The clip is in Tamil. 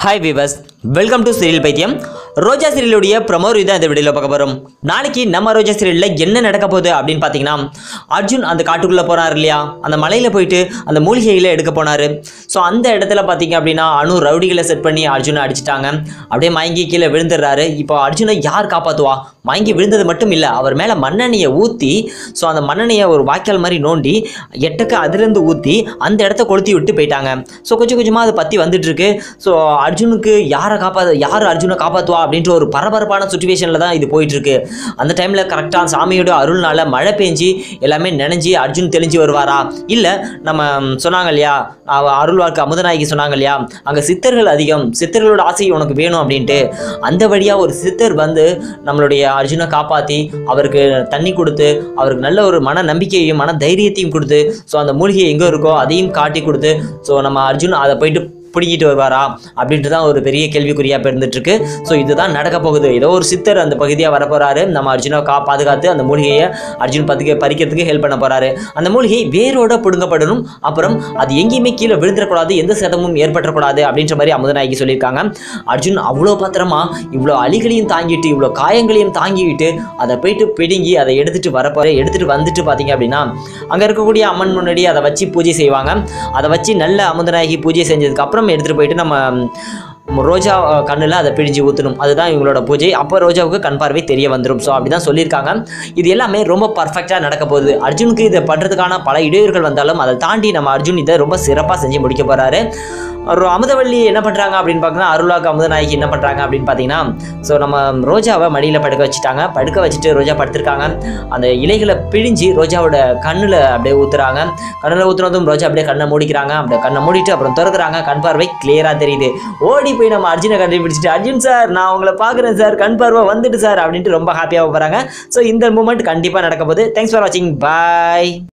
hi viewers welcome to serial பைத்தியம் ரோஜா சீரியலுடைய ப்ரமோ ரிவ்யூ தான் இந்த வீடியோவில் பார்க்க போகிறோம் நாளைக்கு நம்ம ரோஜா சீரியலில் என்ன நடக்க போகுது அப்படின்னு பார்த்தீங்கன்னா அர்ஜுன் அந்த காட்டுக்குள்ளே போனார் இல்லையா அந்த மலையில் போயிட்டு அந்த மூலிகையில் எடுக்க போனார் ஸோ அந்த இடத்துல பார்த்தீங்க அப்படின்னா அணு ரவுடிகளை செட் பண்ணி அர்ஜுனை அடிச்சிட்டாங்க அப்படியே மயங்கி கீழே விழுந்துடுறாரு இப்போ அர்ஜுனை யார் காப்பாற்றுவா மயங்கி விழுந்தது மட்டும் இல்லை அவர் மேலே மண்ணெண்ணெயை ஊற்றி ஸோ அந்த மண்ணெண்ணெயை ஒரு வாய்க்கால் மாதிரி நோண்டி எட்டக்கு அதிலிருந்து ஊற்றி அந்த இடத்த கொளுத்தி விட்டு போயிட்டாங்க ஸோ கொஞ்சம் கொஞ்சமாக அதை பற்றி வந்துட்டு இருக்கு ஸோ அர்ஜுனுக்கு யாரை காப்பாற்ற யார் அர்ஜுனை காப்பாற்றுவா அப்படின்ற ஒரு பரபரப்பான சுச்சுவேஷனில் தான் இது போயிட்டு இருக்கு அந்த டைமில் கரெக்டாக சாமியோட அருள்னால மழை பெஞ்சு எல்லாமே நனைஞ்சி அர்ஜுன் தெளிஞ்சு வருவாரா இல்லை நம்ம ம், சொன்னாங்க இல்லையா அவ அருள்வாக்கு அமுதநாயகி சொன்னாங்க இல்லையா அங்கே சித்தர்கள் அதிகம் சித்தர்களோட ஆசை உனக்கு வேணும் அப்படின்ட்டு அந்த வழியாக ஒரு சித்தர் வந்து நம்மளுடைய அர்ஜுனை காப்பாற்றி அவருக்கு தண்ணி கொடுத்து அவருக்கு நல்ல ஒரு மன நம்பிக்கையையும் மன தைரியத்தையும் கொடுத்து ஸோ அந்த மூலிகை எங்கே இருக்கோ அதையும் காட்டி கொடுத்து ஸோ நம்ம அர்ஜுன் அதை போயிட்டு பிடிக்கிட்டு வருவாரா அப்படின்ட்டு தான் ஒரு பெரிய கேள்விக்குறியாக இப்போ இருந்துட்டு இருக்கு ஸோ இதுதான் நடக்க போகுது ஏதோ ஒரு சித்தர் அந்த பகுதியாக வரப்போறாரு நம்ம அர்ஜுனை கா பாதுகாத்து அந்த மூலிகையை அர்ஜுன் பதுக்க பறிக்கிறதுக்கு ஹெல்ப் பண்ண போறாரு அந்த மூலிகை வேரோட பிடுங்கப்படணும் அப்புறம் அது எங்கேயுமே கீழே விழுந்துடக்கூடாது எந்த சேதமும் ஏற்பட்டக்கூடாது அப்படின்ற மாதிரி அமுதநாயகி சொல்லியிருக்காங்க அர்ஜுன் அவ்வளோ பத்திரமா இவ்வளோ அலிகளையும் தாங்கிட்டு இவ்வளோ காயங்களையும் தாங்கிக்கிட்டு அதை போயிட்டு பிடுங்கி அதை எடுத்துட்டு வரப்போற எடுத்துட்டு வந்துட்டு பார்த்தீங்க அப்படின்னா அங்கே இருக்கக்கூடிய அம்மன் முன்னாடி அதை வச்சு பூஜை செய்வாங்க அதை வச்சு நல்ல அமுதநாயகி பூஜை செஞ்சதுக்கு அப்புறம் எடுத்துகிட்டு போயிட்டு நம்ம ம், ரோஜா கண்ணில் அதை பிழிஞ்சு ஊற்றணும் அதுதான் இவங்களோட பூஜை அப்போ ரோஜாவுக்கு கண் பார்வை தெரிய வந்துடும் ஸோ அப்படி தான் சொல்லியிருக்காங்க இது எல்லாமே ரொம்ப பர்ஃபெக்டாக நடக்க போகுது அர்ஜுனுக்கு இதை பண்ணுறதுக்கான பல இடையூறுகள் வந்தாலும் அதை தாண்டி நம்ம அர்ஜுன் இதை ரொம்ப சிறப்பாக செஞ்சு முடிக்க போகிறாரு ஒரு அமுதவள்ளி என்ன பண்ணுறாங்க அப்படின்னு பார்த்தீங்கன்னா அருளாக்கு அமுதநாயகி என்ன பண்ணுறாங்க அப்படின்னு பார்த்தீங்கன்னா ஸோ நம்ம ரோஜாவை மடியில் படுக்க வச்சுட்டாங்க படுக்க வச்சுட்டு ரோஜா படுத்திருக்காங்க அந்த இலைகளை பிழிஞ்சு ரோஜாவோட கண்ணில் அப்படியே ஊற்றுறாங்க கண்ணில் ஊற்றுனதும் ரோஜா அப்படியே கண்ணை மூடிக்கிறாங்க அப்படியே கண்ணை மூடிட்டு அப்புறம் திறக்கிறாங்க கண் பார்வை கிளியராக தெரியுது ஓடி போய் நம்ம அர்ஜுனை கண்டுபிடிச்சிட்டு அர்ஜுன் சார் நான் உங்களை பார்க்குறேன் சார் கண் பார்வை வந்துட்டு சார் அப்படின்ட்டு ரொம்ப ஹாப்பியாக போகிறாங்க ஸோ இந்த மூமெண்ட் கண்டிப்பாக நடக்க போகுது தேங்க்ஸ் ஃபார் வாட்சிங் பாய்